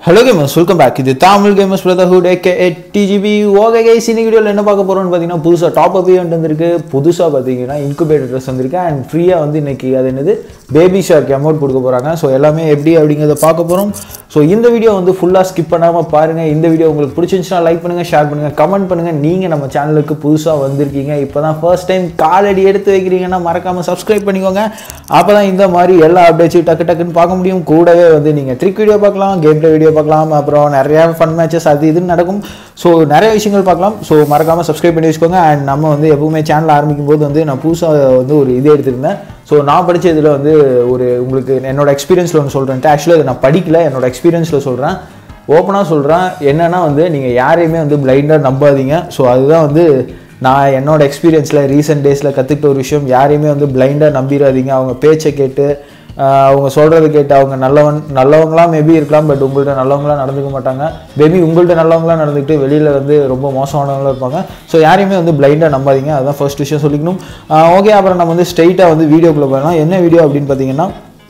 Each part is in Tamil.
ஹலோ கேமர்ஸ் வெல்கம் பேக் இது Tamil gamers brotherhood AK DGP okay guys இன்னைக்கு வீடியோவில் என்ன பார்க்க போகிறோம்னு பார்த்தீங்கன்னா புதுசாக டாப் அப் ஈவெண்ட் வந்திருக்கு புதுசாக பார்த்தீங்கன்னா இன்குபேட்டர் ட்ரெஸ் வந்திருக்கு அண்ட் ஃப்ரீயாக வந்து இன்னைக்கு அது என்னது பேபி ஷார்க் அமௌண்ட் கொடுக்க போகிறாங்க ஸோ எல்லாமே எப்படி அப்படிங்கிறத பார்க்க போகிறோம் ஸோ இந்த வீடியோ வந்து ஃபுல்லாக ஸ்கிப் பண்ணாமல் பாருங்கள் இந்த வீடியோ உங்களுக்கு பிடிச்சிருந்துச்சுன்னா லைக் பண்ணுங்கள் ஷேர் பண்ணுங்கள் கமெண்ட் பண்ணுங்கள் நீங்கள் நம்ம சேனலுக்கு புதுசாக வந்திருக்கீங்க இப்போ தான் ஃபர்ஸ்ட் டைம் காலடி எடுத்து வைக்கிறீங்கன்னா மறக்காமல் சப்ஸ்கிரைப் பண்ணிக்கோங்க அப்போ தான் இந்த மாதிரி எல்லா அப்டேட்ஸையும் டக்கு டக்குன்னு பார்க்க முடியும் கூடவே வந்து நீங்கள் ட்ரிக் வீடியோ பார்க்கலாம் கேம் பிளே வீடியோ பார்க்கலாம் அப்புறம் நிறையா ஃபன் மேட்சஸ் அது இதுன்னு நடக்கும் ஸோ நிறைய விஷயங்கள் பார்க்கலாம் ஸோ மறக்காமல் சப்ஸ்கிரைப் பண்ணி வச்சுக்கோங்க அண்ட் நம்ம வந்து எப்பவுமே சேனல் ஆரம்பிக்கும் போது வந்து நான் புதுசாக வந்து ஒரு இது எடுத்திருந்தேன் ஸோ நான் படித்த இதில் வந்து ஒரு உங்களுக்கு என்னோட எக்ஸ்பீரியன்ஸில் ஒன்று சொல்கிறேன்ட்டு ஆக்சுவலாக இதை நான் படிக்கல என்னோட எக்ஸ்பீரியன்ஸில் சொல்கிறேன் ஓப்பனாக சொல்கிறேன் என்னென்னா வந்து நீங்கள் யாரையுமே வந்து பிளைண்டாக நம்பாதீங்க ஸோ அதுதான் வந்து நான் என்னோட எக்ஸ்பீரியன்ஸில் ரீசெண்ட் டேஸில் கற்றுக்கிட்ட ஒரு விஷயம் யாரையுமே வந்து பிளைண்டாக நம்பிடாதீங்க அவங்க பேச்சை கேட்டு ஆஹ் அவங்க சொல்கிறது கேட்டு அவங்க நல்லவன் நல்லவங்களாம் மேபி இருக்கலாம் பட் உங்கள்கிட்ட நல்லவங்களாம் நடந்துக்க மாட்டாங்க மேபி உங்கள்கிட்ட நல்லவங்களாம் நடந்துக்கிட்டு வெளியில் வந்து ரொம்ப மோசமானவங்களாம் இருப்பாங்க ஸோ யாரையுமே வந்து பிளைண்டாக நம்பாதீங்க அதுதான் ஃபர்ஸ்ட் விஷயம் சொல்லிக்கணும் ஓகே அப்புறம் நம்ம வந்து ஸ்ட்ரைட்டாக வந்து வீடியோக்குள்ளே போகலாம் என்ன வீடியோ அப்படின்னு பார்த்தீங்கன்னா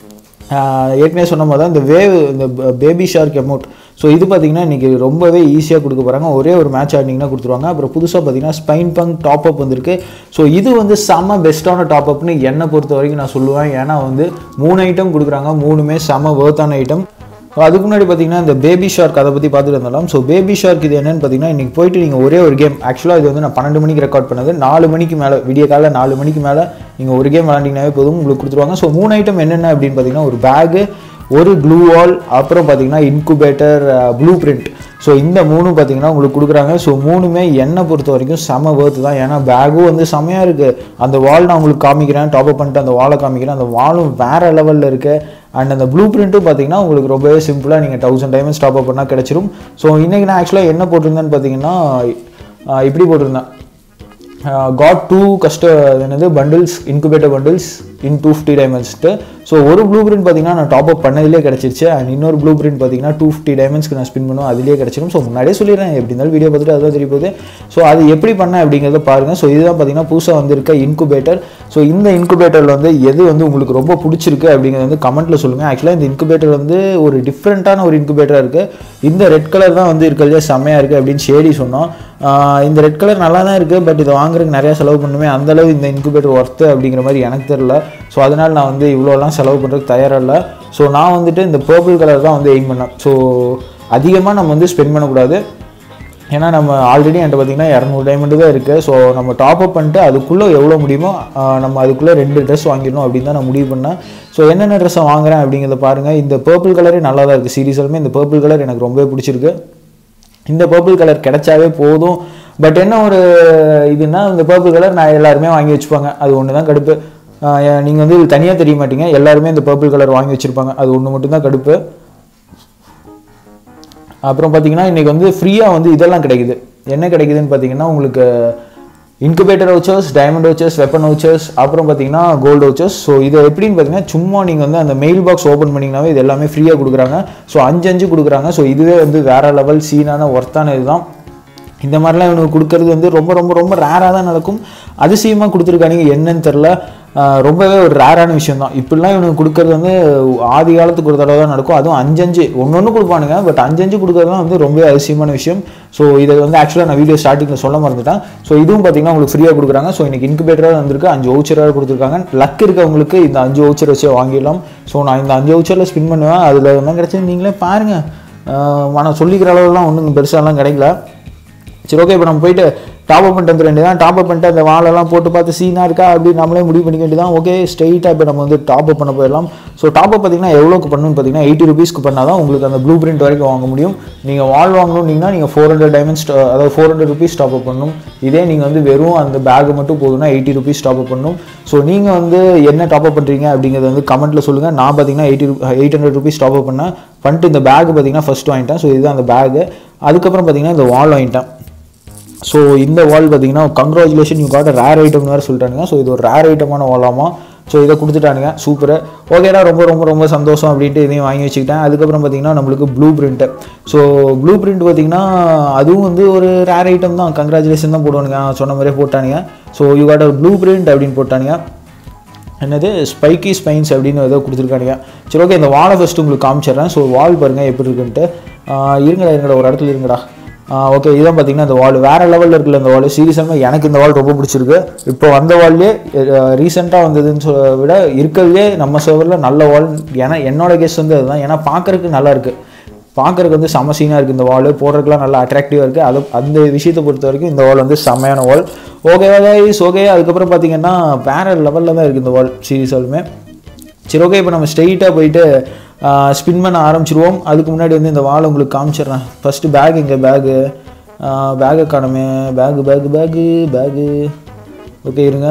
ஆஹ் ஏற்கனவே சொன்ன மாதிரி தான் இந்த வேவ் இந்த பேபி ஷார்க் அமௌண்ட் ஸோ இது பார்த்தீங்கன்னா இன்றைக்கி ரொம்பவே ஈஸியாக கொடுக்க போகிறாங்க ஒரே ஒரு மேட்ச் ஆடினீங்கன்னா கொடுத்துருவாங்க அப்புறம் புதுசாக பார்த்தீங்கன்னா ஸ்பைன் பங்க் டாப் அப் வந்திருக்கு ஸோ இது வந்து செம்ம பெஸ்ட்டான டாப் அப்னு என்னை பொறுத்த வரைக்கும் நான் சொல்லுவேன் ஏன்னா வந்து மூணு ஐட்டம் கொடுக்குறாங்க மூணுமே செம்ம ஒர்த்தான ஐட்டம் அதுக்கு முன்னாடி பார்த்தீங்கன்னா இந்த பேபி ஷார்க் அதை பற்றி பார்த்துட்டு இருந்தாலும் ஸோ பேபி ஷார்க் இது என்னன்னு பார்த்தீங்கன்னா இன்றைக்கி போயிட்டு நீங்கள் ஒரே ஒரு கேம் ஆக்சுவலாக இது வந்து நான் பன்னெண்டு மணிக்கு ரெக்கார்ட் பண்ணது நாலு மணிக்கு மேலே விடிய காலைல நாலு மணிக்கு மேலே நீங்கள் ஒரு கேம் விளாண்டிங்கனாவே போதும் உங்களுக்கு கொடுத்துருவாங்க ஸோ மூணு ஐட்டம் என்னென்ன அப்படின்னு பார்த்தீங்கன்னா ஒரு பேகு ஒரு க்ளூ வால் அப்புறம் பார்த்தீங்கன்னா இன்குபேட்டர் ப்ளூ பிரிண்ட் ஸோ இந்த மூணும் பார்த்தீங்கன்னா உங்களுக்கு கொடுக்குறாங்க ஸோ மூணுமே என்னை பொறுத்த வரைக்கும் செம வேர்த்து தான் ஏன்னா பேகும் வந்து செமையாக இருக்குது அந்த வால் நான் உங்களுக்கு காமிக்கிறேன் டாப் அப் பண்ணிட்டு அந்த வாலை காமிக்கிறேன் அந்த வாலும் வேறு லெவலில் இருக்குது அண்ட் அந்த ப்ளூ பிரிண்ட்டும் பார்த்தீங்கன்னா உங்களுக்கு ரொம்பவே சிம்பிளாக நீங்கள் தௌசண்ட் டைமண்ட்ஸ் டாப் அப் பண்ணால் கிடச்சிரும் ஸோ இன்றைக்கி நான் ஆக்சுவலாக என்ன போட்டிருந்தேன்னு பார்த்தீங்கன்னா ஆஹ் இப்படி போட்டிருந்தேன் காட் டூ கஸ்ட என்னது bundles incubator bundles in two fifty diamonds so ஒரு ப்ளூ பிரிண்ட் பார்த்தீங்கன்னா நான் டாப் அப் பண்ணதிலே கிடச்சிருச்சு அண்ட் இன்னொரு ப்ளூ பிரிண்ட் பார்த்தீங்கன்னா டூ ஃபிஃப்டி டைமண்ட்ஸ்க்கு நான் ஸ்பின் பண்ணுவோம் அதிலே கிடச்சிரும் ஸோ முன்னாடியே சொல்லிடுறேன் எப்படி இருந்தாலும் வீடியோ பார்த்துட்டு அதுதான் தெரிய போகுது ஸோ அது எப்படி பண்ணேன் அப்படிங்கிறத பாருங்கள் ஸோ இதுதான் பார்த்தீங்கன்னா புதுசாக வந்திருக்க இன்குபேட்டர் ஸோ இந்த இன்குபேட்டரில் வந்து எது வந்து உங்களுக்கு ரொம்ப பிடிச்சிருக்கு அப்படிங்கிறது வந்து கமெண்ட்டில் சொல்லுங்கள் ஆக்சுவலாக இந்த இன்குபேட்டர் வந்து ஒரு டிஃப்ரெண்ட்டான ஒரு இன்குபேட்டராக இருக்குது இந்த ரெட் கலர் தான் வந்து இருக்கிறதே செம்மையாக இருக்குது அப்படின்னு ஷேடி சொன்னோம் ஆஹ் இந்த ரெட் கலர் நல்லா தான் இருக்குது பட் இதை வாங்குறதுக்கு நிறையா செலவு பண்ணுமே அந்தளவு இந்த இன்குபேட்டர் ஒர்த்து அப்படிங்கிற மாதிரி எனக்கு தெரில ஸோ அதனால் நான் வந்து இவ்வளோலாம் செலவு பண்ணுறதுக்கு தயாராக இல்லை ஸோ நான் வந்துட்டு இந்த பர்பிள் கலர் தான் வந்து எய்ம் பண்ணேன் ஸோ அதிகமாக நம்ம வந்து ஸ்பெண்ட் பண்ணக்கூடாது ஏன்னா நம்ம ஆல்ரெடி என்கிட்ட பார்த்தீங்கன்னா இரநூறு டைமண்ட் தான் இருக்குது ஸோ நம்ம டாப் அப் பண்ணிட்டு அதுக்குள்ளே எவ்வளோ முடியுமோ ஆஹ் நம்ம அதுக்குள்ளே ரெண்டு ட்ரெஸ் வாங்கிடணும் அப்படின்னு தான் நான் முடிவு பண்ணேன் ஸோ என்னென்ன ட்ரெஸ்ஸை வாங்குறேன் அப்படிங்கிறத பாருங்கள் இந்த பர்பிள் கலரே நல்லா தான் இருக்குது சீரியஸாலுமே இந்த பர்பிள் கலர் எனக்கு ரொம்பவே பிடிச்சிருக்கு இந்த பர்பிள் கலர் கிடைச்சாவே போதும் பட் என்ன ஒரு இதுன்னா இந்த பர்பிள் கலர் நான் எல்லாருமே வாங்கி வச்சுப்பாங்க அது ஒன்று தான் கடுப்பு நீங்கள் வந்து தனியாக தெரிய மாட்டீங்க எல்லாருமே இந்த பர்பிள் கலர் வாங்கி வச்சுருப்பாங்க அது ஒன்று மட்டும்தான் கடுப்பு அப்புறம் பார்த்தீங்கன்னா இன்றைக்கி வந்து ஃப்ரீயாக வந்து இதெல்லாம் கிடைக்குது என்ன கிடைக்குதுன்னு பார்த்தீங்கன்னா உங்களுக்கு incubator vouchers diamond vouchers weapon vouchers அப்புறம் பார்த்தீங்கன்னா கோல்டு வச்சர்ஸ் ஸோ இது எப்படின்னு பார்த்தீங்கன்னா சும்மா நீங்கள் வந்து அந்த மெயில் பாக்ஸ் ஓப்பன் பண்ணிங்கனாவே இது எல்லாமே ஃப்ரீயாக கொடுக்குறாங்க ஸோ அஞ்சு அஞ்சு கொடுக்குறாங்க ஸோ இதுவே வந்து வேறு லெவல் சீனான ஒர்த்தான இதுதான் இந்த மாதிரிலாம் இவனுக்கு கொடுக்கறது வந்து ரொம்ப ரொம்ப ரொம்ப ரேராக தான் நடக்கும் அதிசயமாக கொடுத்துருக்கானுங்க என்னன்னு தெரில ஆஹ் ரொம்பவே ஒரு ரேரான விஷயம் தான் இப்படிலாம் இவனுக்கு கொடுக்கறது வந்து ஆதி காலத்துக்கு ஒரு தடவை தான் நடக்கும் அதுவும் அஞ்சஞ்சு ஒன்று ஒன்று கொடுப்பானுங்க பட் அஞ்சஞ்சு கொடுக்கறது தான் வந்து ரொம்ப அதிசயமான விஷயம் ஸோ இதை வந்து ஆக்சுவலாக நான் வீடியோ ஸ்டார்டிங்கில் சொல்ல மறந்துட்டேன் ஸோ இதுவும் பார்த்தீங்கன்னா உங்களுக்கு ஃப்ரீயாக கொடுக்குறாங்க ஸோ இன்னைக்கு இன்குபேட்டராக வந்திருக்கு அஞ்சு வவுச்சராக கொடுத்துருக்காங்க லக் இருக்கவங்களுக்கு இந்த அஞ்சு வவுச்சர் வச்சு வாங்கிடலாம் ஸோ நான் இந்த அஞ்சு வவுச்சரில் ஸ்பின் பண்ணுவேன் அதில் என்ன கிடைச்சது நீங்களே பாருங்கள் ஆனால் சொல்லிக்கிற அளவுலாம் ஒன்றும் பெருசாலாம் கிடைக்கல சரி ஓகே இப்போ நம்ம போயிட்டு டாப் அப் பண்ணிட்டு வந்துட வேண்டியதான் டாப் அப் பண்ணிட்டு அந்த வாலெல்லாம் போட்டு பார்த்து சீனாக இருக்கா அப்படின்னு நம்மளே முடிவு பண்ணிக்க வேண்டியதான் ஓகே ஸ்ட்ரெயிட்டாக இப்போ நம்ம வந்து டாப் அப் பண்ண போயிடலாம் ஸோ டாப் அப் பார்த்தீங்கன்னா எவ்வளோக்கு பண்ணணும்னு பார்த்தீங்கன்னா எயிட்டி ருபீஸ்க்கு பண்ணால் தான் உங்களுக்கு அந்த ப்ளூ பிரிண்ட் வரைக்கும் வாங்க முடியும் நீங்கள் வால் வாங்கணும்னீங்கன்னா நீங்கள் ஃபோர் ஹண்ட்ரட் டைமண்ட்ஸ் அதாவது four hundred rupees top up பண்ணணும் இதே நீங்கள் வந்து வெறும் அந்த பேக் மட்டும் போதும்னா எயிட்டி ருபீஸ் டாப் அப் பண்ணணும் ஸோ நீங்கள் வந்து என்ன டாப் அப் பண்ணுறீங்க அப்படிங்கிறத வந்து கமெண்ட்டில் சொல்லுங்கள் நான் பார்த்தீங்கன்னா eighty eight hundred rupees top up பண்ணேன் பண்ணிட்டு இந்த பேக் பார்த்தீங்கன்னா ஃபஸ்ட் வாங்கிட்டேன் ஸோ இதுதான் அந்த பேகு அதுக்கப்புறம் பார்த்தீங்கன்னா இந்த வால் வாங்கிட்டேன் ஸோ இந்த வால் பார்த்தீங்கன்னா கங்க்ராச்சுலேஷன் யூ காட் ரேர் ஐட்டம்னு வேறு சொல்லிட்டானுங்க ஸோ இது ஒரு ரேர் ஐட்டமான வாலாமா ஸோ இதை கொடுத்துட்டானுங்க சூப்பர் ஓகேடா ரொம்ப ரொம்ப ரொம்ப சந்தோஷம் அப்படின்ட்டு இதையும் வாங்கி வச்சுக்கிட்டேன் அதுக்கப்புறம் பார்த்தீங்கன்னா நம்மளுக்கு blueprint so blueprint பார்த்தீங்கன்னா அதுவும் வந்து ஒரு ரேர் ஐட்டம் தான் கங்க்ராச்சுலேஷன் தான் போடுவானுங்க நான் சொன்ன மாதிரியே போட்டானுங்க so you got blueprint அப்படின்னு போட்டானுங்க என்னது ஸ்பைக்கி ஸ்பைன்ஸ் அப்படின்னு ஏதோ கொடுத்துருக்கானுங்க சரி ஓகே இந்த வாலை ஃபஸ்ட்டு உங்களுக்கு காமிச்சிடுறேன் ஸோ வால் பாருங்கள் எப்படி இருக்குன்ட்டு இருங்கடா இருங்கடா ஒரு இடத்துல இருங்கடா ஓகே இதான் பார்த்தீங்கன்னா இந்த வால் வேறு லெவலில் இருக்குல்ல இந்த வால் சீரியஸாக எனக்கு இந்த வால் ரொம்ப பிடிச்சிருக்கு இப்போ வந்த வால்லே ரீசெண்டாக வந்ததுன்னு சொல்ல விட இருக்கிறதுலே நம்ம சர்வரில் நல்ல வால் ஏன்னா என்னோட கேஸ் வந்து அதுதான் ஏன்னா பார்க்குறதுக்கு நல்லா இருக்குது பார்க்குறதுக்கு வந்து செம சீனாக இருக்குது இந்த வால் போடுறதுக்குலாம் நல்லா அட்ராக்டிவாக இருக்குது அது அந்த விஷயத்தை பொறுத்த வரைக்கும் இந்த வால் வந்து செம்மையான வால் ஓகேவா கைஸ் ஓகே அதுக்கப்புறம் பார்த்தீங்கன்னா வேறு லெவலில் தான் இருக்குது இந்த வால் சீரியஸாலுமே சரி ஓகே இப்போ நம்ம ஸ்ட்ரெயிட்டாக போயிட்டு ஸ்பின் பண்ண ஆரம்பிச்சிருவோம் அதுக்கு முன்னாடி வந்து இந்த வால் உங்களுக்கு காமிச்சிடுறேன் ஃபஸ்ட்டு பேக் எங்கே பேகு பேக்கை காணுமே bag bag bag bag okay இருங்க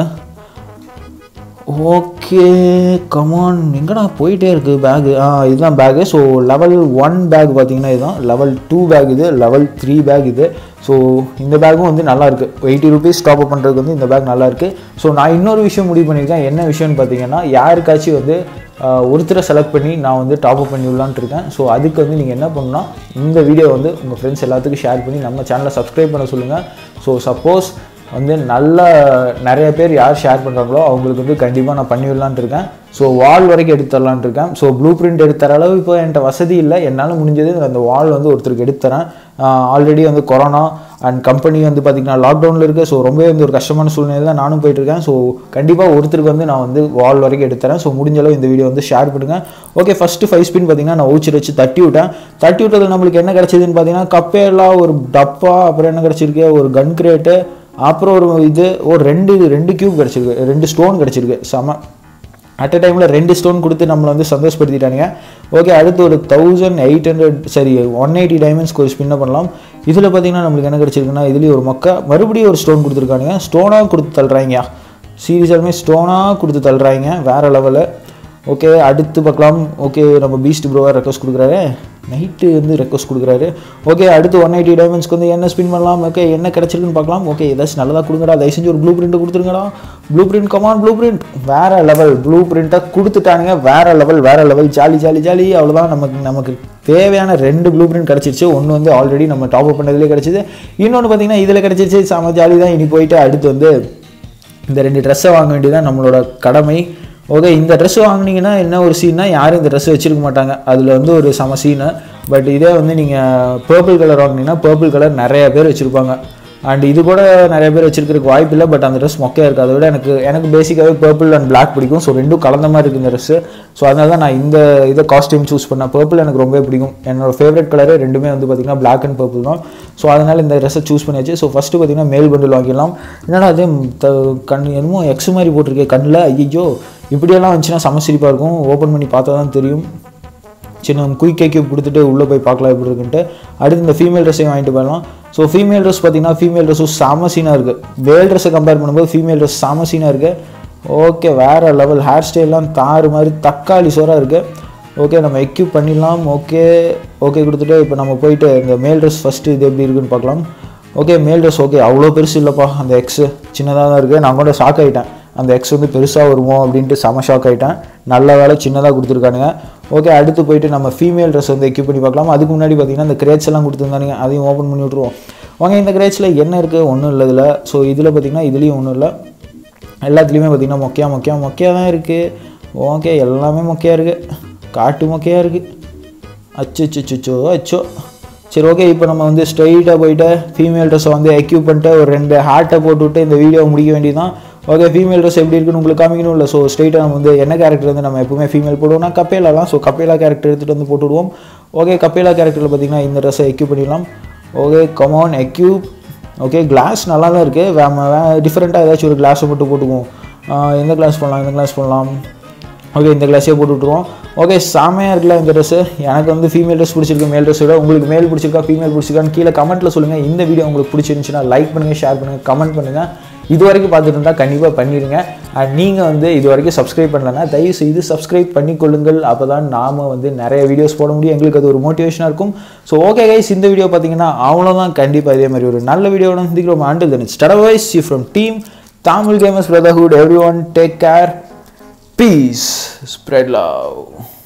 ஓகே கமான் எங்கடா போயிட்டே இருக்குது பேகு ஆ இதுதான் bag so level one bag பார்த்தீங்கன்னா இதுதான் லெவல் டூ பேக் இது லெவல் த்ரீ பேக் இது ஸோ இந்த பேக்கும் வந்து நல்லா இருக்கு எயிட்டி ருபீஸ் டாப் அப் பண்ணுறதுக்கு வந்து இந்த பேக் நல்லா இருக்கு ஸோ நான் இன்னொரு விஷயம் முடிவு பண்ணியிருக்கேன் என்ன விஷயம்னு பார்த்தீங்கன்னா யாருக்காச்சும் வந்து ஆஹ், ஒருத்தரை செலக்ட் பண்ணி நான் வந்து டாப் அப் பண்ணி விடலான்ட்டு இருக்கேன் ஸோ அதுக்கு வந்து நீங்கள் என்ன பண்ணணும்னா இந்த வீடியோ வந்து உங்கள் ஃப்ரெண்ட்ஸ் எல்லாத்துக்கும் ஷேர் பண்ணி நம்ம சேனலை சப்ஸ்கிரைப் பண்ண சொல்லுங்கள் ஸோ சப்போஸ் வந்து நல்ல நிறைய பேர் யார் ஷேர் பண்ணுறாங்களோ அவங்களுக்கு வந்து கண்டிப்பாக நான் பண்ணி விடலான்ட்டு இருக்கேன் ஸோ வால் வரைக்கும் எடுத்து தரலான்ட்டு இருக்கேன் ஸோ ப்ளூ பிரிண்ட் எடுத்து தர அளவு இப்போ என்கிட்ட வசதி இல்லை என்னால் முடிஞ்சது அந்த வால் வந்து ஒருத்தருக்கு எடுத்து தரேன் ஆல்ரெடி வந்து கொரோனா அண்ட் கம்பெனி வந்து பார்த்திங்கன்னா லாக்டவுனில் இருக்குது ஸோ ரொம்பவே வந்து ஒரு கஷ்டமான சூழ்நிலை தான் நானும் போயிட்டு இருக்கேன் ஸோ கண்டிப்பாக ஒருத்தருக்கு வந்து நான் வந்து வால் வரைக்கும் எடுத்து தரேன் ஸோ முடிஞ்ச அளவு இந்த வீடியோ வந்து ஷேர் பண்ணுங்க ஓகே ஃபஸ்ட்டு ஃபைவ் ஸ்பின் பார்த்தீங்கன்னா நான் ஊச்சி வச்சு தட்டி விட்டேன் தட்டி விட்டதில் நம்மளுக்கு என்ன கிடச்சிதுன்னு பார்த்தீங்கன்னா கப்பேலாம் ஒரு டப்பா அப்புறம் என்ன கிடச்சிருக்கு ஒரு கன் கிரேட்டு அப்புறம் ஒரு இது ஒரு ரெண்டு ரெண்டு கியூப் கிடச்சிருக்கு ரெண்டு ஸ்டோன் கிடச்சிருக்கு செம அட் அ டைமில் ரெண்டு ஸ்டோன் கொடுத்து நம்மளை வந்து சந்தோஷப்படுத்திட்டானுங்க ஓகே அடுத்து ஒரு தௌசண்ட் எயிட் ஹண்ட்ரட் சரி ஒன் எயிட்டி டைமண்ட்ஸ்க்கு ஒரு ஸ்பின்னை பண்ணலாம் இதில் பார்த்தீங்கன்னா நம்மளுக்கு என்ன கிடச்சிருக்குன்னா இதுலேயும் ஒரு மொக்க மறுபடியும் ஒரு ஸ்டோன் கொடுத்துருக்கானுங்க ஸ்டோனாக கொடுத்து தள்ளுறாங்க சீரியஸாலுமே ஸ்டோனாக கொடுத்து தள்ளுறாங்க வேறு லெவலில் ஓகே அடுத்து பார்க்கலாம் ஓகே நம்ம பீஸ்ட் ப்ரோவாக ரெக்வஸ்ட் கொடுக்குறாரு நைட்டு வந்து ரெக்வஸ்ட் கொடுக்குறாரு ஓகே அடுத்து ஒன் எயிட்டி டைமண்ட்ஸ்க்கு வந்து என்ன ஸ்பின் பண்ணலாம் ஓகே என்ன கிடச்சிருக்குன்னு பார்க்கலாம் ஓகே ஏதாச்சும் நல்லதாக கொடுங்கடா தயவு செஞ்சு ஒரு ப்ளூ பிரிண்ட் கொடுத்துருங்கடா blueprint come on blueprint வேற லெவல் ப்ளூ பிரிண்ட்டை கொடுத்துட்டானுங்க வேற லெவல் வேற லெவல் ஜாலி ஜாலி ஜாலி அவ்வளோதான் நமக்கு நமக்கு தேவையான ரெண்டு ப்ளூ பிரிண்ட் கிடச்சிருச்சு ஒன்று வந்து ஆல்ரெடி நம்ம டாப் அப் பண்ணதுலேயே கிடச்சிது இன்னொன்று பார்த்தீங்கன்னா இதில் கிடச்சிருச்சு செம ஜாலி தான் இனி போயிட்டு அடுத்து வந்து இந்த ரெண்டு ட்ரெஸ்ஸை வாங்க வேண்டியதான் நம்மளோட கடமை ஓகே இந்த ட்ரெஸ் வாங்குனீங்கன்னா என்ன ஒரு சீன்னா யாரும் இந்த ட்ரெஸ் வச்சிருக்க மாட்டாங்க அதில் வந்து ஒரு சம சீனு பட் இதே வந்து நீங்கள் பர்பிள் கலர் வாங்குனீங்கன்னா பர்பிள் கலர் நிறைய பேர் வச்சுருப்பாங்க அண்ட் இது கூட நிறைய பேர் வச்சிருக்கிறதுக்கு வாய்ப்பு இல்லை பட் அந்த ட்ரெஸ் மொக்கையாக இருக்குது அதை விட எனக்கு எனக்கு பேசிக்காகவே பர்பிள் அண்ட் Black பிடிக்கும் ஸோ ரெண்டும் கலந்த மாதிரி இருக்குது இந்த ட்ரெஸ்ஸு ஸோ அதனால தான் நான் இந்த இதை காஸ்டியூம் சூஸ் பண்ணேன் பர்பிள் எனக்கு ரொம்ப பிடிக்கும் என்னோட ஃபேவரட் கலரே ரெண்டுமே வந்து பார்த்திங்கன்னா Black அண்ட் பர்பிள் தான் ஸோ அதனால் இந்த ட்ரெஸ்ஸை சூஸ் பண்ணியாச்சு ஸோ ஃபஸ்ட்டு பார்த்தீங்கன்னா மேல் பண்டில் வாங்கிடலாம் என்னடா அதே த கண் என்னமோ எக்ஸ் மாதிரி போட்டிருக்கேன் கண்ணில் ஐயோ இப்படியெல்லாம் வந்துச்சுன்னா செம சிரிப்பாக இருக்கும் ஓப்பன் பண்ணி பார்த்தா தான் தெரியும் சின்ன குயிக் கேக்கு கொடுத்துட்டு உள்ளே போய் பார்க்கலாம் எப்படி இருக்குன்ட்டு அடுத்து இந்த ஃபீமேல் ட்ரெஸ்ஸையும் வாங்கிட்டு போயிடலாம் ஸோ ஃபீமேல் ட்ரெஸ் பார்த்தீங்கன்னா ஃபீமேல் ட்ரெஸ்ஸும் செம சீனாக இருக்குது வேல் ட்ரெஸ்ஸை கம்பேர் பண்ணும்போது ஃபீமேல் ட்ரெஸ் செம சீனாக இருக்குது ஓகே வேறு லெவல் ஹேர் ஸ்டைல்லாம் தாறு மாதிரி தக்காளி சோறாக இருக்குது ஓகே நம்ம எக்யூப் பண்ணிடலாம் ஓகே ஓகே கொடுத்துட்டு இப்போ நம்ம போயிட்டு இந்த மேல் ட்ரெஸ் ஃபஸ்ட்டு இது எப்படி இருக்குன்னு பார்க்கலாம் ஓகே மேல் ட்ரெஸ் ஓகே அவ்வளோ பெருசு இல்லைப்பா அந்த எக்ஸு சின்னதாக தான் இருக்குது நான் கூட ஷாக் ஆகிட்டேன் அந்த எக்ஸ் வந்து பெருசாக வருமோ அப்படின்ட்டு செம ஷாக் ஆகிட்டேன் நல்ல வேலை சின்னதாக கொடுத்துருக்கானுங்க ஓகே அடுத்து போயிட்டு நம்ம ஃபீமேல் ட்ரெஸ் வந்து எக்யூப் பண்ணி பார்க்கலாம் அதுக்கு முன்னாடி பார்த்தீங்கன்னா இந்த கிரேட்ஸ் எல்லாம் கொடுத்துருந்தானுங்க அதையும் ஓப்பன் பண்ணி விட்ருவோம் வாங்க இந்த கிரேட்ஸில் என்ன இருக்குது ஒன்றும் இல்லை இதில் ஸோ இதில் பார்த்தீங்கன்னா இதுலேயும் ஒன்றும் இல்லை எல்லாத்துலேயுமே பார்த்தீங்கன்னா மொக்கையா மொக்கையா மொக்கையாக தான் இருக்குது ஓகே எல்லாமே மொக்கையாக இருக்குது காட்டு மொக்கையாக இருக்குது அச்சோ அச்சோ அச்சோ சரி ஓகே இப்போ நம்ம வந்து ஸ்ட்ரைட்டாக போயிட்டு ஃபீமேல் ட்ரெஸ்ஸை வந்து எக்யூப் பண்ணிட்டு ஒரு ரெண்டு ஹேர்ட்டை போட்டு விட்டு இந்த வீடியோ முடிக்க வேண்டியதான் ஓகே ஃபீமேல் ட்ரெஸ் எப்படி இருக்குன்னு உங்களுக்கு காமிக்கணும் இல்லை ஸோ ஸ்ட்ரைட்டாக நம்ம வந்து என்ன கேரக்டர் வந்து நம்ம எப்பவுமே ஃபீமேல் போடுவோம்னா கப்பேலாலாம் ஸோ கப்பேலா கேரக்டர் எடுத்துகிட்டு வந்து போட்டு விடுவோம் ஓகே கப்பேலா கேரக்டரில் பார்த்தீங்கன்னா இந்த ட்ரெஸ்ஸை எக்யூப் பண்ணிடலாம் okay come on equip okay class நல்லா தான் இருக்குது வேம வே டிஃப்ரெண்ட்டாக ஏதாச்சும் ஒரு கிளாஸை மட்டும் போட்டுக்குவோம் ஆஹ் எந்த கிளாஸ் பண்ணலாம் எந்த கிளாஸ் பண்ணலாம் ஓகே இந்த கிளாஸே போட்டு விட்ருவோம் ஓகே செமையாக இருக்குல்ல இந்த ட்ரெஸ்ஸு எனக்கு வந்து ஃபீமேல் ட்ரெஸ் பிடிச்சிருக்கு மேல் ட்ரெஸ் விட உங்களுக்கு மேல் பிடிச்சிருக்கா ஃபீமேல் பிடிச்சிருக்கான்னு கீழே கமெண்ட்டில் சொல்லுங்கள் இந்த வீடியோ உங்களுக்கு பிடிச்சிருந்துச்சுன்னா லைக் பண்ணுங்கள் ஷேர் பண்ணுங்கள் கமெண்ட் பண்ணுங்கள் இது வரைக்கும் பார்த்துட்டு இருந்தால் கண்டிப்பாக பண்ணிடுங்க அண்ட் நீங்கள் வந்து இது வரைக்கும் சப்ஸ்கிரைப் பண்ணலன்னா தயவு செய்து சப்ஸ்கிரைப் பண்ணிக்கொள்ளுங்கள் அப்போ தான் நாம் வந்து நிறைய வீடியோஸ் போட முடியும் எங்களுக்கு அது ஒரு மோட்டிவேஷனாக இருக்கும் ஸோ ஓகே கைஸ் இந்த வீடியோ பார்த்தீங்கன்னா அவ்வளோதான் கண்டிப்பாக இதே மாதிரி ஒரு நல்ல வீடியோட சந்திக்கிறோம் அண்டில் தன் இட்ஸ் டடவைஸ் you from team Tamil gamers brotherhood everyone take care Peace. Spread love.